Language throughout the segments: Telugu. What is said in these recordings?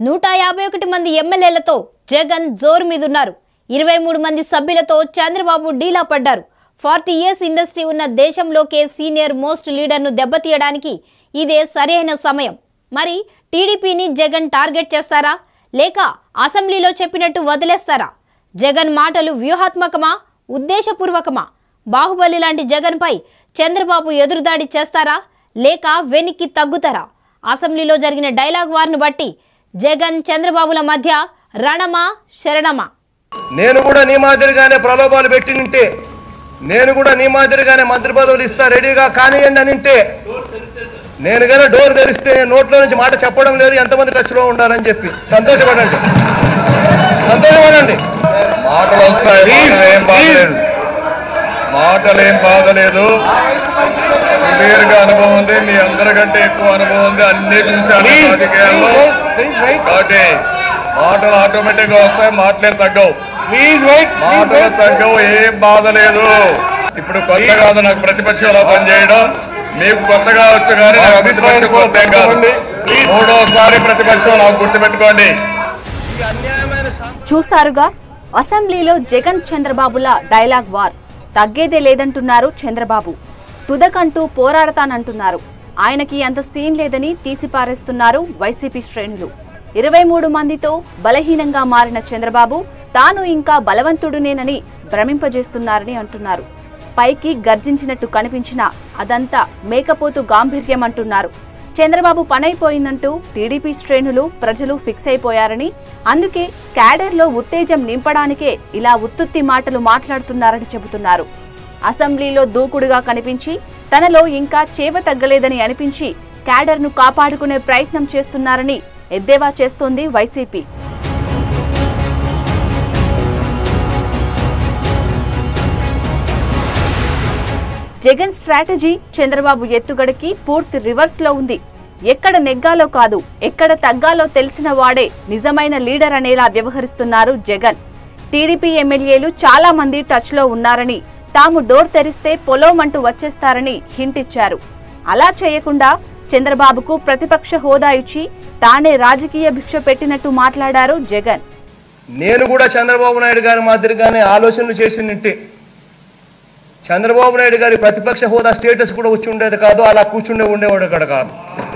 నూట యాభై ఒకటి మంది ఎమ్మెల్యేలతో జగన్ జోరు మీదున్నారు ఇరవై మూడు మంది సభ్యులతో చంద్రబాబు డీలా పడ్డారు ఫార్టీ ఇయర్స్ ఇండస్ట్రీ ఉన్న దేశంలోకే సీనియర్ మోస్ట్ లీడర్ను దెబ్బతీయడానికి ఇదే సరైన సమయం మరి టీడీపీని జగన్ టార్గెట్ చేస్తారా లేక అసెంబ్లీలో చెప్పినట్టు వదిలేస్తారా జగన్ మాటలు వ్యూహాత్మకమా ఉద్దేశపూర్వకమా బాహుబలి లాంటి జగన్పై చంద్రబాబు ఎదురుదాడి చేస్తారా లేక వెనక్కి తగ్గుతారా అసెంబ్లీలో జరిగిన డైలాగ్ వార్ను బట్టి జగన్ చంద్రబాబుల మధ్య రణమా శరణమా నేను కూడా నీ మాదిరిగానే ప్రలోభాలు పెట్టి నింటే నేను కూడా నీ మాదిరిగానే మంత్రి పదవులు ఇస్తా రెడీగా కానియండి అని నింటే నేను కనుక డోర్ తెరిస్తే నోట్లో నుంచి మాట చెప్పడం లేదు ఎంతమంది టచ్లో ఉండాలని చెప్పి సంతోషపడండి సంతోషపడండి మాటలు వస్తాయి మాటలేం బాధలేదు మాటలేం బాధలేదు సుదీర్ఘ అనుభవం ఉంది మీ అందరికంటే ఎక్కువ అనుభవం ఉంది అన్ని చూశాను రాజకీయాల్లో కాబట్టి మాటలు ఆటోమేటిక్ గా వస్తాయి మాటలేం తగ్గవు మాటలు తగ్గవు ఏం బాధ లేదు ఇప్పుడు కొత్త కాదు నాకు ప్రతిపక్షంలో పనిచేయడం మీకు కొత్తగా వచ్చు కానీ నాకు ప్రతిపక్షం కొత్త ఏం కాదు మూడోసారి ప్రతిపక్షం నాకు గుర్తుపెట్టుకోండి చూశారుగా అసెంబ్లీలో జగన్ చంద్రబాబుల డైలాగ్ వార్ తగ్గేదే లేదంటున్నారు చంద్రబాబు తుదకంటూ పోరాడతానంటున్నారు ఆయనకి అంత సీన్ లేదని తీసిపారేస్తున్నారు వైసీపీ శ్రేణులు ఇరవై మూడు మందితో బలహీనంగా మారిన చంద్రబాబు తాను ఇంకా బలవంతుడునేనని భ్రమింపజేస్తున్నారని అంటున్నారు పైకి గర్జించినట్టు కనిపించినా అదంతా మేకపోతు గాంభీర్యం అంటున్నారు చంద్రబాబు పనైపోయిందంటూ టీడీపీ శ్రేణులు ప్రజలు ఫిక్స్ అయిపోయారని అందుకే క్యాడర్లో ఉత్తేజం నింపడానికే ఇలా ఉత్తుత్తి మాటలు మాట్లాడుతున్నారని చెబుతున్నారు అసెంబ్లీలో దూకుడుగా కనిపించి తనలో ఇంకా చేవ తగ్గలేదని అనిపించి క్యాడర్ను కాపాడుకునే ప్రయత్నం చేస్తున్నారని ఎద్దేవా చేస్తోంది వైసీపీ జగన్ స్ట్రాటజీ చంద్రబాబు ఎత్తుగడకి పూర్తి రివర్స్ లో ఉంది ఎక్కడ నెగ్గాలో కాదు ఎక్కడ తగ్గాలో తెలిసిన వాడే నిజమైన లీడర్ అనేలా వ్యవహరిస్తున్నారు జగన్ టీడీపీ ఎమ్మెల్యేలు చాలా మంది టచ్ లో ఉన్నారని తాము డోర్ తెరిస్తే పొలోమంటూ వచ్చేస్తారని హింట్ ఇచ్చారు అలా చేయకుండా చంద్రబాబుకు ప్రతిపక్ష హోదా ఇచ్చి తానే రాజకీయ భిక్ష పెట్టినట్టు మాట్లాడారు జగన్ నేను కూడా చంద్రబాబు నాయుడు గారి మాదిరిగానే ఆలోచనలు చేసి నింటే చంద్రబాబు నాయుడు గారి ప్రతిపక్ష హోదా స్టేటస్ కూడా వచ్చి ఉండేది కాదు అలా కూర్చుండే ఉండేవాడు అక్కడ కాదు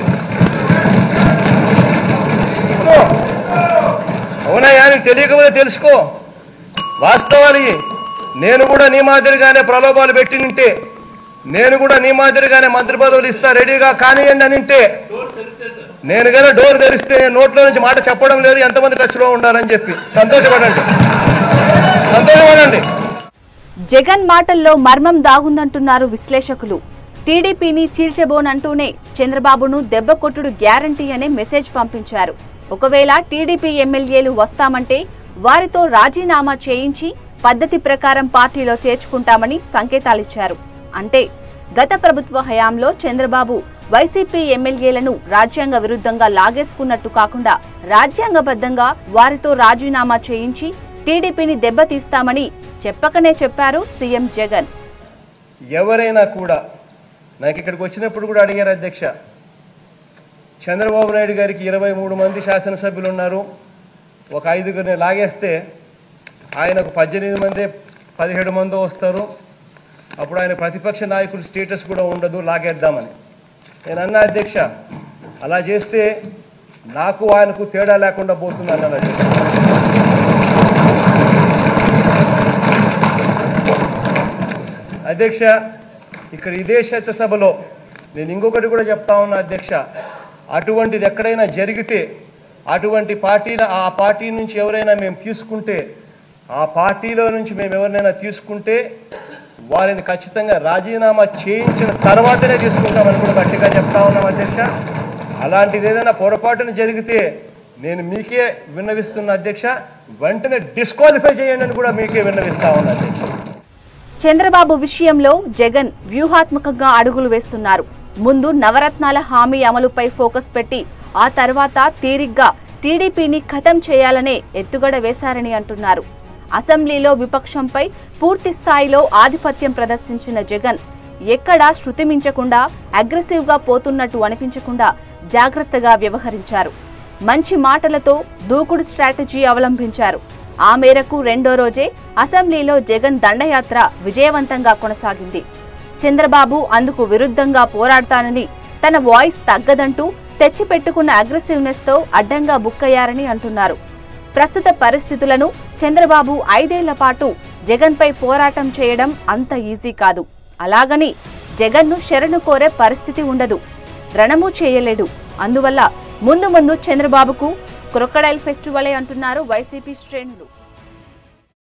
అవునయ్యా నీకు తెలియకపోతే తెలుసుకో వాస్తవాలు ఇవి. నేను కూడా నీ మాదిరిగానే ప్రలోభాలు పెట్టి నింటే నేను కూడా నీ మాదిరిగానే మంత్రి పదవులు ఇస్తా రెడీగా కానియండి అని నింటే నేను కనుక డోర్ తెరిస్తే నోట్లో నుంచి మాట చెప్పడం లేదు ఎంతమంది టచ్లో ఉండాలని చెప్పి సంతోషపడండి సంతోషపడండి జగన్ మాటల్లో మర్మం దాగుందంటున్నారు విశ్లేషకులు టీడీపీని చీల్చబోనంటూనే చంద్రబాబును దెబ్బ కొట్టుడు గ్యారంటీ అనే మెసేజ్ పంపించారు ఒకవేళ టీడీపీ ఎమ్మెల్యేలు వస్తామంటే వారితో రాజీనామా చేయించి పద్ధతి ప్రకారం పార్టీలో చేర్చుకుంటామని సంకేతాలిచ్చారు అంటే గత ప్రభుత్వ హయాంలో చంద్రబాబు వైసీపీ ఎమ్మెల్యేలను రాజ్యాంగ విరుద్ధంగా లాగేసుకున్నట్టు కాకుండా రాజ్యాంగబద్ధంగా వారితో రాజీనామా చేయించి టీడీపీని దెబ్బతీస్తామని చెప్పకనే చెప్పారు సీఎం జగన్ ఎవరైనా కూడా నాకు ఇక్కడికి వచ్చినప్పుడు కూడా అడిగారు అధ్యక్ష చంద్రబాబు నాయుడు గారికి ఇరవై మూడు మంది శాసనసభ్యులు ఉన్నారు ఒక ఐదుగురిని లాగేస్తే ఆయనకు పద్దెనిమిది మంది పదిహేడు మంది వస్తారు అప్పుడు ఆయన ప్రతిపక్ష నాయకుల స్టేటస్ కూడా ఉండదు లాగేద్దామని నేను అన్నా అధ్యక్ష అలా చేస్తే నాకు ఆయనకు తేడా లేకుండా పోతుంది అన్నాను అధ్యక్ష అధ్యక్ష ఇక్కడ ఇదే సభలో నేను ఇంకొకటి కూడా చెప్తా ఉన్నా అధ్యక్ష అటువంటిది ఎక్కడైనా జరిగితే అటువంటి పార్టీల ఆ పార్టీ నుంచి ఎవరైనా మేము తీసుకుంటే ఆ పార్టీలో నుంచి మేము ఎవరినైనా తీసుకుంటే వారిని ఖచ్చితంగా రాజీనామా చేయించిన తర్వాతనే తీసుకుంటామని కూడా గట్టిగా చెప్తా ఉన్నాం అధ్యక్ష అలాంటిది ఏదైనా పొరపాటున జరిగితే నేను మీకే విన్నవిస్తున్న అధ్యక్ష వెంటనే డిస్క్వాలిఫై చేయండి అని కూడా మీకే విన్నవిస్తా ఉన్నా అధ్యక్ష చంద్రబాబు విషయంలో జగన్ వ్యూహాత్మకంగా అడుగులు వేస్తున్నారు ముందు నవరత్నాల హామీ అమలుపై ఫోకస్ పెట్టి ఆ తర్వాత తీరిగ్గా టీడీపీని ఖతం చేయాలనే ఎత్తుగడ వేశారని అంటున్నారు అసెంబ్లీలో విపక్షంపై పూర్తి స్థాయిలో ఆధిపత్యం ప్రదర్శించిన జగన్ ఎక్కడా శృతి మించకుండా అగ్రెసివ్గా పోతున్నట్టు అనిపించకుండా జాగ్రత్తగా వ్యవహరించారు మంచి మాటలతో దూకుడు స్ట్రాటజీ అవలంబించారు ఆ మేరకు రెండో రోజే అసెంబ్లీలో జగన్ దండయాత్ర విజయవంతంగా కొనసాగింది చంద్రబాబు అందుకు విరుద్ధంగా పోరాడతానని తన వాయిస్ తగ్గదంటూ తెచ్చిపెట్టుకున్న అగ్రెసివ్నెస్ తో అడ్డంగా బుక్కయ్యారని అంటున్నారు ప్రస్తుత పరిస్థితులను చంద్రబాబు ఐదేళ్ల పాటు జగన్పై పోరాటం చేయడం అంత ఈజీ కాదు అలాగని జగన్ను శరణు కోరే పరిస్థితి ఉండదు రణము చేయలేడు అందువల్ల ముందు ముందు చంద్రబాబుకు క్రొకడైల్ ఫెస్టివలే అంటున్నారు వైసీపీ శ్రేణులు